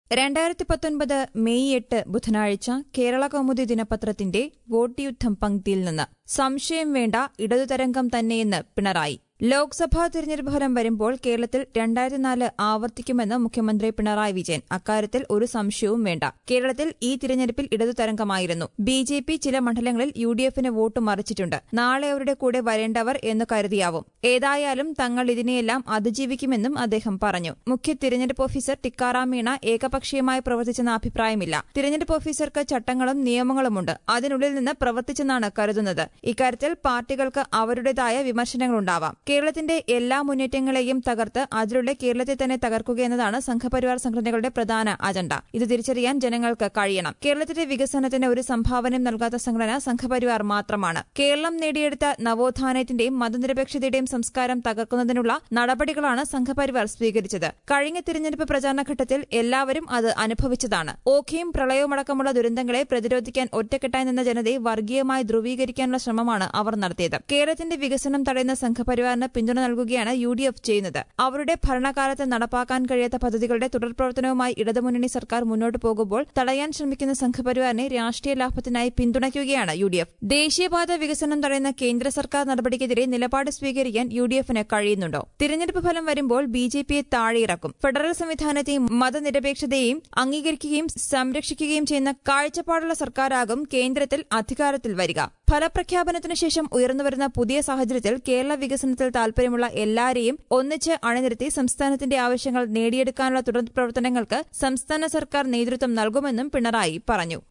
രണ്ടായിരത്തി പത്തൊൻപത് മെയ് എട്ട് ബുധനാഴ്ച കേരള കൗമുദി ദിനപത്രത്തിന്റെ വോട്ട് യുദ്ധം പങ്ക്തിയിൽ നിന്ന് സംശയം വേണ്ട ഇടതുതരംഗം തന്നെയെന്ന് പിണറായി ലോക്സഭാ തിരഞ്ഞെടുപ്പ് ഫലം വരുമ്പോൾ കേരളത്തിൽ രണ്ടായിരത്തി നാല് ആവർത്തിക്കുമെന്ന് മുഖ്യമന്ത്രി പിണറായി വിജയൻ അക്കാര്യത്തിൽ ഒരു സംശയവും വേണ്ട കേരളത്തിൽ ഈ തിരഞ്ഞെടുപ്പിൽ ഇടതുതരംഗമായിരുന്നു ബി ജെ പി ചില മണ്ഡലങ്ങളിൽ യു ഡി എഫിന് വോട്ട് മറിച്ചിട്ടുണ്ട് നാളെ അവരുടെ കൂടെ വരേണ്ടവർ എന്ന് കരുതിയാവും ഏതായാലും തങ്ങൾ ഇതിനെയെല്ലാം അതിജീവിക്കുമെന്നും അദ്ദേഹം പറഞ്ഞു മുഖ്യ തിരഞ്ഞെടുപ്പ് ഓഫീസർ ടിക്കാറാം മീണ ഏകപക്ഷീയമായി പ്രവർത്തിച്ചെന്ന അഭിപ്രായമില്ല തിരഞ്ഞെടുപ്പ് ഓഫീസർക്ക് ചട്ടങ്ങളും നിയമങ്ങളുമുണ്ട് അതിനുള്ളിൽ നിന്ന് പ്രവർത്തിച്ചെന്നാണ് കരുതുന്നത് ഇക്കാര്യത്തിൽ പാർട്ടികൾക്ക് അവരുടേതായ വിമർശനങ്ങളുണ്ടാവാം കേരളത്തിന്റെ എല്ലാ മുന്നേറ്റങ്ങളെയും തകർത്ത് അതിലൂടെ കേരളത്തെ തന്നെ തകർക്കുക എന്നതാണ് സംഘപരിവാർ സംഘടനകളുടെ പ്രധാന അജണ്ട ഇത് തിരിച്ചറിയാൻ ജനങ്ങൾക്ക് കഴിയണം കേരളത്തിന്റെ വികസനത്തിന് ഒരു സംഭാവനയും നൽകാത്ത സംഘടന സംഘപരിവാർ മാത്രമാണ് കേരളം നേടിയെടുത്ത നവോത്ഥാനത്തിന്റെയും മതനിരപേക്ഷതയുടെയും സംസ്കാരം തകർക്കുന്നതിനുള്ള നടപടികളാണ് സംഘപരിവാർ സ്വീകരിച്ചത് കഴിഞ്ഞ തിരഞ്ഞെടുപ്പ് പ്രചാരണ ഘട്ടത്തിൽ എല്ലാവരും അത് അനുഭവിച്ചതാണ് ഓഖിയും പ്രളയവുമടക്കമുള്ള ദുരന്തങ്ങളെ പ്രതിരോധിക്കാൻ ഒറ്റക്കെട്ടായി നിന്ന ജനതയെ വർഗീയമായി ധ്രുവീകരിക്കാനുള്ള ശ്രമമാണ് അവർ നടത്തിയത് കേരളത്തിന്റെ വികസനം തടയുന്ന സംഘപരിവാറിന് പിന്തുണ നൽകുകയാണ് യു ഡി എഫ് ചെയ്യുന്നത് അവരുടെ ഭരണകാലത്ത് നടപ്പാക്കാൻ കഴിയാത്ത പദ്ധതികളുടെ തുടർപ്രവർത്തനവുമായി ഇടതുമുന്നണി സർക്കാർ മുന്നോട്ട് പോകുമ്പോൾ തടയാൻ ശ്രമിക്കുന്ന സംഘപരിവാറിനെ രാഷ്ട്രീയ ലാഭത്തിനായി പിന്തുണയ്ക്കുകയാണ് യു ഡി എഫ് ദേശീയപാത വികസനം തടയുന്ന കേന്ദ്ര സർക്കാർ നടപടിക്കെതിരെ നിലപാട് സ്വീകരിക്കാൻ യു ഡി എഫിന് കഴിയുന്നുണ്ടോ തിരഞ്ഞെടുപ്പ് ഫലം വരുമ്പോൾ ബി ജെ പിയെ താഴെയിറക്കും ഫെഡറൽ സംവിധാനത്തെയും മതനിരപേക്ഷതയെയും അംഗീകരിക്കുകയും സംരക്ഷിക്കുകയും ചെയ്യുന്ന കാഴ്ചപ്പാടുള്ള സർക്കാരാകും കേന്ദ്രത്തിൽ അധികാരത്തിൽ വരിക ഫലപ്രഖ്യാപനത്തിനു ശേഷം ഉയർന്നുവരുന്ന പുതിയ സാഹചര്യത്തിൽ കേരള വികസനത്തിൽ താൽപര്യമുള്ള എല്ലാവരെയും ഒന്നിച്ച് അണിനിരത്തി സംസ്ഥാനത്തിന്റെ ആവശ്യങ്ങൾ നേടിയെടുക്കാനുള്ള തുടർ പ്രവർത്തനങ്ങൾക്ക് സംസ്ഥാന സർക്കാർ നേതൃത്വം നൽകുമെന്നും പിണറായി പറഞ്ഞു